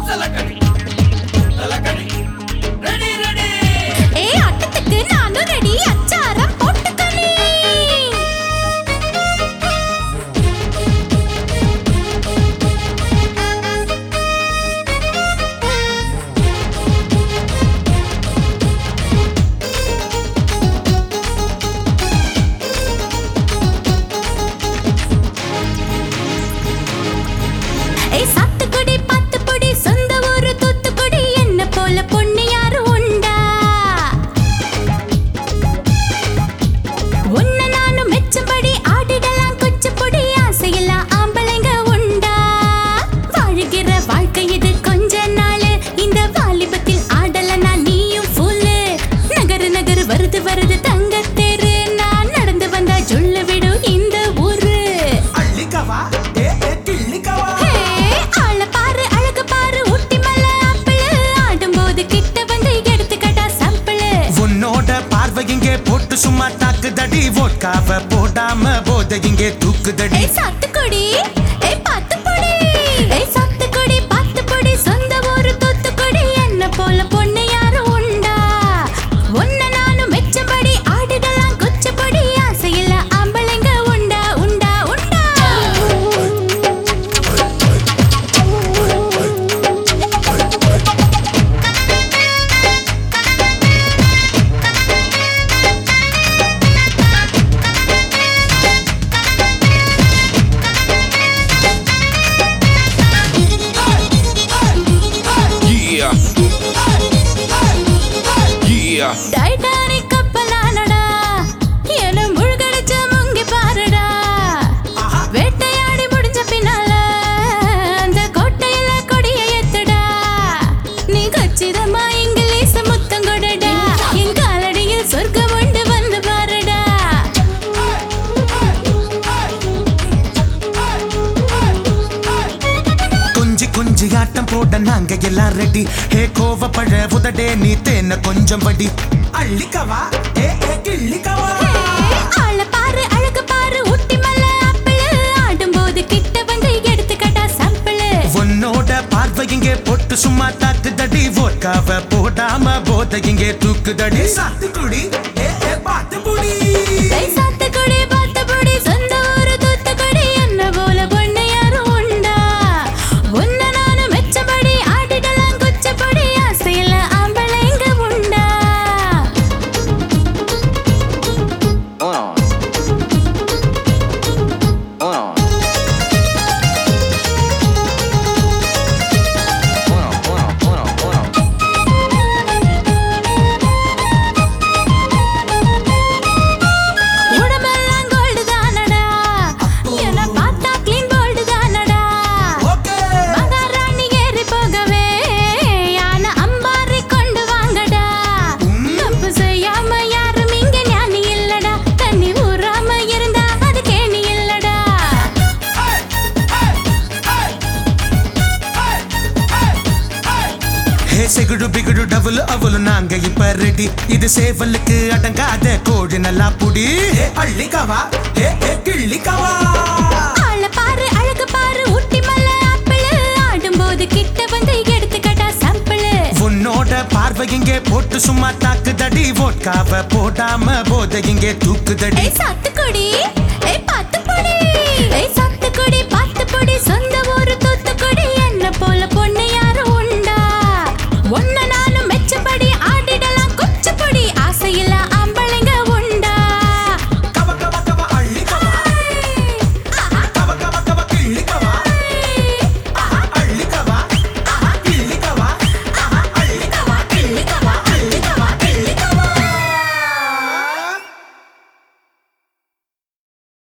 சலக்கடி தலக்கடி ready ready ஏ ஆட்டத்துக்கு நானும் ready அச்சாரம் போட்டுக்கணி ஏ சாத்துக்குடி பாத்துக்குடி சொந்த ஊரு தூத்துக்குடி என்ன போல பொண்ணு யாரும் உண்டா உன்னை நானும் மெச்சபடி ஆடிடலாம் குச்சிப்புடி ஆசையெல்லாம் ஆம்பளைங்க உண்டா வாழுகிற வாழ்க்கை இது கொஞ்ச நாள் இந்த வாலிபத்தில் ஆடலனா நீயும் ஃபுல்லு நகரு நகரு வருது வருது தங்கத்தேரு நான் நடந்து வந்தா ஜொல்லு விடும் இந்த ஊரு அள்ளிக்கவா ஏ ஏ கிள்ளிக்கவா ஹே, ஆள பாரு அழகு பாரு ஊட்டி மலை ஆப்பிளு ஆடும்போது கிட்ட வந்து எடுத்துக்கடா சாம்பிளு உன்னோட பார்வை இங்கே போட்டு சும்மா தாக்குதடி வோட்காவ போடாம போத இங்கே தூக்குதடி ஏய் சாத்துக்குடி ஏய் பாத்துக்குடி ஏய் சாத்துக்குடி பாத்துக்குடி சொந்த ஊரு தூத்துக்குடி என்ன போல பொண்ணு யாரும் உண்டா உன்னை நானும் மெச்சபடி ஆடிடலாம் குச்சிப்படி ஆசையில்ல ஆம்பளைங்க உண்டா உண்டா உண்டா Yeah. Yeah. டைட்டானிக் கப்பலானடா என முழுகடிச்ச முங்கி பாருடா வேட்டையாடி முடிஞ்ச பின்னால அந்த கோட்டையில கொடிய ஏத்துடா நீ கச்சிதமா இங்கிலீஷ் முத்தம் கொடுடா என் காலடியில் சொர்க்கம் உண்டு வந்து பாருடா கொஞ்சி கொஞ்சி ஆட்டம் போட நாங்க எல்லாம் ரெடி ஹே கோவப்பழ உதடே நீ தேன கொஞ்சம் படி அள்ளிக்கவா ஏ ஏ கிள்ளிக்கவா ஆள பாரு அழகு பாரு ஊட்டி மலை ஆப்பிளு ஆடும்போது கிட்ட வந்து எடுத்துக்கடா சாம்பிளு உன்னோட பார்வை இங்கே போட்டு சும்மா தாக்குதடி வோட்காவ போடாம போத இங்கே தூக்குதடி சாத்துக்குடி ஏ ஏ பாத்துக்குடி ஏய் சாத்துக்குடி பாத்துக்குடி சொந்த ஊரு தூத்துக்குடி என்ன போல பொண்ணு யாரும் உண்டா உன்னை நானும் மெச்சபடி ஆடிடலாம் குச்சிப்படி ஆசையில ஆம்பளைங்க உண்டா Uno. Uno. Uno, uno, uno, uno. உடம்பெல்லாம் கோல்டு தானடா என்ன பார்த்தா கிளீன் கோல்டு தானடா ஓகே மகாராணி ஏறி போகவே யானை அம்பாரி கொண்டு வாங்கடா தப்பு செய்யாம யாரும் இங்க ஞானி இல்லடா தண்ணி ஊறாம இருந்தா அது கேணி இல்லடா ஹே செகுடு பிகுடு டபுள் அவளு நாங்க இப்ப ரெடி இது சேவலுக்கு அடங்காத கோழி நல்லா புடி ஏ அள்ளிக்கவா ஏ ஏ கிள்ளிக்கவா ஆள பாரு அழகு பாரு ஊட்டி மலை ஆப்பிளு ஆடும்போது கிட்ட வந்து எடுத்துக்கடா சாம்பிளு உன்னோட பார்வை இங்கே போட்டு சும்மா தாக்குதடி வோட்காவ போடாம போத இங்கே தூக்குதடி ஏய் சாத்துக்குடி